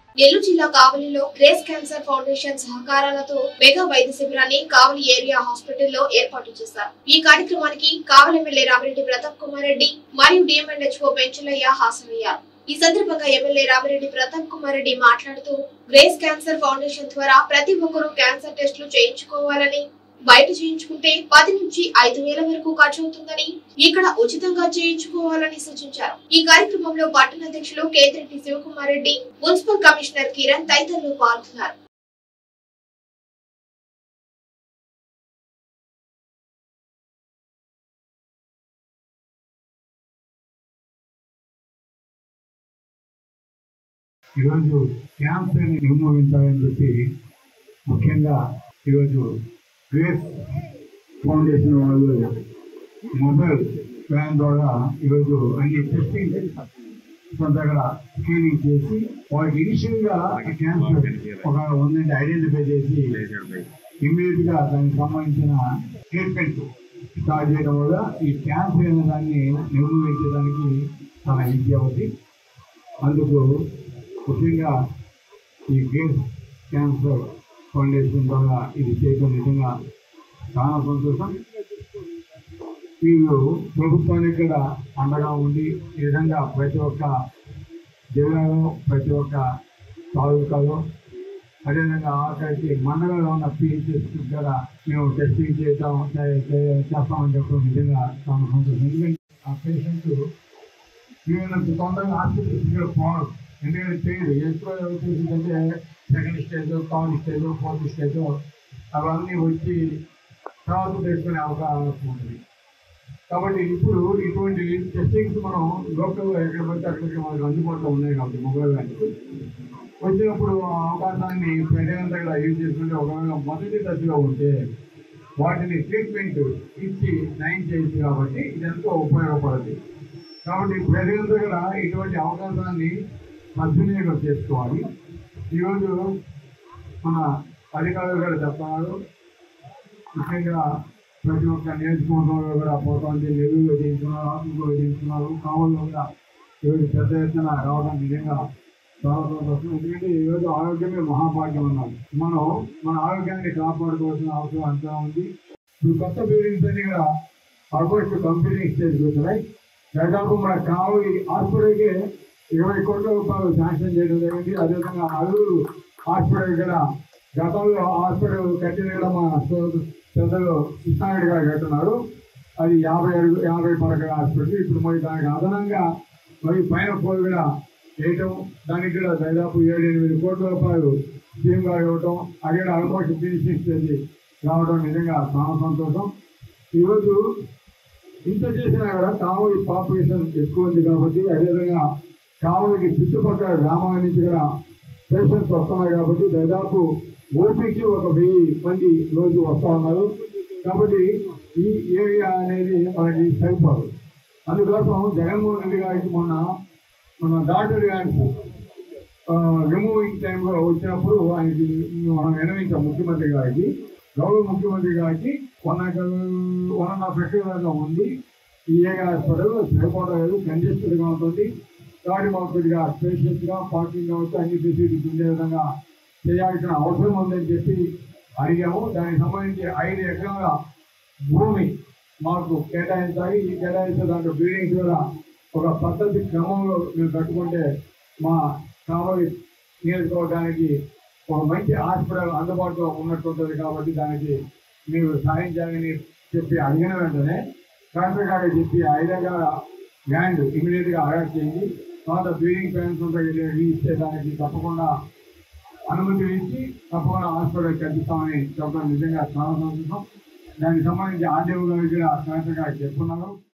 నెల్లూరు జిల్లా కావలిలో Grace Cancer Foundation సహకారాలతో మెగా వైద్య శిబిరాన్ని కావలి ఏరియా హాస్పిటల్లో ఏర్పాటు చేశారు ఈ కార్యక్రమానికి కావలి ఎమ్మెల్యే రామిరెడ్డి ప్రతాప్ కుమార్ రెడ్డి మరియు డిఎంఎన్హెచ్ఓ పెంచులయ్య హాజరయ్యారు ఈ సందర్భంగా ఎమ్మెల్యే రామిరెడ్డి ప్రతాప్ కుమార్ రెడ్డి మాట్లాడుతూ గ్రేస్ క్యాన్సర్ ఫౌండేషన్ ద్వారా ప్రతి ఒక్కరూ క్యాన్సర్ టెస్టులు చేయించుకోవాలని బయట చేయించుకుంటే పది నుంచి ఐదు వేల వరకు ఖర్చు అవుతుందని ఇక్కడ ఉచితంగా చేయించుకోవాలని సూచించారు ఈ కార్యక్రమంలో పట్టణ అధ్యక్షులు కేతిరెడ్డి శివకుమార్ రెడ్డి మున్సిపల్ కమిషనర్ కిరణ్ తదితరులు పాల్గొన్నారు ఈరోజు క్యాన్సర్ని నిర్మూలించాలని చెప్పి ముఖ్యంగా ఈరోజు గ్రేస్ ఫౌండేషన్ వాళ్ళు మొబైల్ ప్లాన్ ద్వారా ఈరోజు అన్ని టెస్టింగ్ కొంతగా స్క్రీనింగ్ చేసి వాళ్ళకి ఇనిషియల్ గా క్యాన్సర్ ఒక ఉందంటే ఐడెంటిఫై చేసి ఇమ్మీడియట్ గా దానికి సంబంధించిన ట్రీట్మెంట్ స్టార్ట్ చేయడం వల్ల ఈ క్యాన్సర్ అనే దాన్ని నిర్మూలించడానికి చాలా ఈజీ అవుతుంది అందుకు ముఖ్యంగా ఈ గ్రేస్ క్యాన్సర్ ఫౌండేషన్ ద్వారా ఇది చేయడం నిజంగా చాలా సంతోషం వీళ్ళు ప్రభుత్వానికి కూడా అండగా ఉండి ఈ విధంగా ప్రతి ఒక్క జిల్లాలో ప్రతి ఒక్క తాలూకాలో అదేవిధంగా ఆఖరికి మండలంలో ఉన్న పిహెచ్ఎస్ కూడా మేము టెస్టింగ్ చేద్దాం చే- చే- చేస్తామని చెప్పడం నిజంగా చాలా సంతోషం ఎందుకంటే ఆ పేషెంట్ వీళ్ళంత తొందరగా హాస్పిటల్స్కి పోవడం ఎందుకంటే తెలియదు ఎక్కువ వచ్చేసిందంటే second stage third stage fourth stage అవన్నీ వచ్చి తర్వాత తెచ్చుకునే అవకాశం ఉంటుంది కాబట్టి ఇప్పుడు ఇటువంటి టెస్టింగ్స్ మనం లోకల్ ఎక్కడ పడితే అక్కడికి మనకు అందుబాటులో ఉన్నాయి కాబట్టి మొబైల్ కానీ వచ్చినప్పుడు ఆ అవకాశాన్ని ప్రజలంతా కూడా యూజ్ చేసుకుంటే ఒకవేళ మొదటి దశలో ఉంటే వాటిని ట్రీట్మెంట్ ఇచ్చి నయం చేయొచ్చు కాబట్టి ఇదంతా ఉపయోగపడుతుంది కాబట్టి ప్రజలంతా కూడా ఇటువంటి అవకాశాన్ని సద్వినియోగం చేసుకోవాలి ఈరోజు మన అధికారులు కూడా చెప్తున్నారు ముఖ్యంగా ప్రతి ఒక్క నియోజకవర్గంలో కూడా పోతుంది నెల్లూరులో చేయించుకున్నారు ఆత్మకూరులో చేయించుకున్నారు కావల్లో కూడా ఈరోజు పెద్ద ఎత్తున రావడం నిజంగా చాలా సంతోషం ఎందుకంటే ఈరోజు ఆరోగ్యమే మహాభాగ్యం అన్నాం మనం మన ఆరోగ్యాన్ని కాపాడుకోవాల్సిన అవసరం అంతా ఉంది ఇప్పుడు కొత్త బిల్డింగ్స్ అన్ని కూడా ఆల్మోస్ట్ కంప్లీటింగ్ స్టేజ్కి వస్తున్నాయి దాదాపు మన కావలి హాస్పిటల్కి ఇరవై కోట్ల రూపాయలు శాంక్షన్ చేయడం జరిగింది అదేవిధంగా అల్లూరు హాస్పిటల్ కూడా గతంలో హాస్పిటల్ కట్టిన కూడా మా సో- పెద్దలు కృష్ణారెడ్డి గారు కట్టున్నారు అది యాభై అడుగు యాభై పడక హాస్పిటల్ ఇప్పుడు మరి దానికి అదనంగా మరి పైన ఫ్లోర్ కూడా వేయటం దానికి కూడా దాదాపు ఏడు ఎనిమిది కోట్ల రూపాయలు సీఎం గారు ఇవ్వటం అది కూడా ఆల్మోస్ట్ ఫినిషింగ్ స్టేజ్ రావడం నిజంగా చాలా సంతోషం ఈరోజు ఇంత చేసినా కూడా కావలి పాపులేషన్ ఎక్కువ ఉంది కాబట్టి అదేవిధంగా కావలికి చుట్టుపక్కల గ్రామాల నుంచి కూడా పేషెంట్స్ వస్తున్నాయి కాబట్టి దాదాపు ఓపీకి ఒక వెయ్యి మంది రోజు వస్తా ఉన్నారు కాబట్టి ఈ ఏరియా అనేది మనకి సరిపోదు అందుకోసం జగన్మోహన్ రెడ్డి గారికి మొన్న మన డాక్టర్ గారికి రిమూవింగ్ టైంలో వచ్చినప్పుడు ఆయనకి మనం వినవించాం ముఖ్యమంత్రి గారికి గౌరవ ముఖ్యమంత్రి గారికి వన్ వన్ అండ్ హాఫ్ ఎకరాలుగా ఉంది ఈ ఏరియా హాస్పిటల్ సరిపోవడం లేదు కంజెస్టెడ్ గా ఉంటుంది కాబట్టి మాకు కొద్దిగా స్పేషియస్ గా పార్కింగ్ కావచ్చు అన్ని ఫెసిలిటీస్ ఉండే విధంగా చేయాల్సిన అవసరం ఉందని చెప్పి అడిగాము దానికి సంబంధించి ఐదు ఎకరాల భూమి మాకు కేటాయించాలి ఈ కేటాయించే దాంట్లో బిల్డింగ్స్ కూడా ఒక పద్ధతి క్రమంలో మేము కట్టుకుంటే మా కావలి నియోజకవర్గానికి ఒక మంచి హాస్పిటల్ అందుబాటులో ఉన్నట్టు ఉంటుంది కాబట్టి దానికి మీరు సాయం చేయాలని చెప్పి అడిగిన వెంటనే కలెక్టర్ గారికి చెప్పి ఐదు ఎకరాల ల్యాండ్ ఇమీడియట్ గా అరెస్ట్ చేయండి తర్వాత బిల్డింగ్ ప్లాన్స్ ఉంటాయి ఇస్తే దానికి తప్పకుండా అనుమతి ఇచ్చి తప్పకుండా హాస్పిటల్ కట్టిస్తామని చెప్పడం నిజంగా చాలా సంతోషం దానికి సంబంధించి ఆర్డీఓ గారికి కూడా కలెక్టర్ గారికి చెప్పుకున్నారు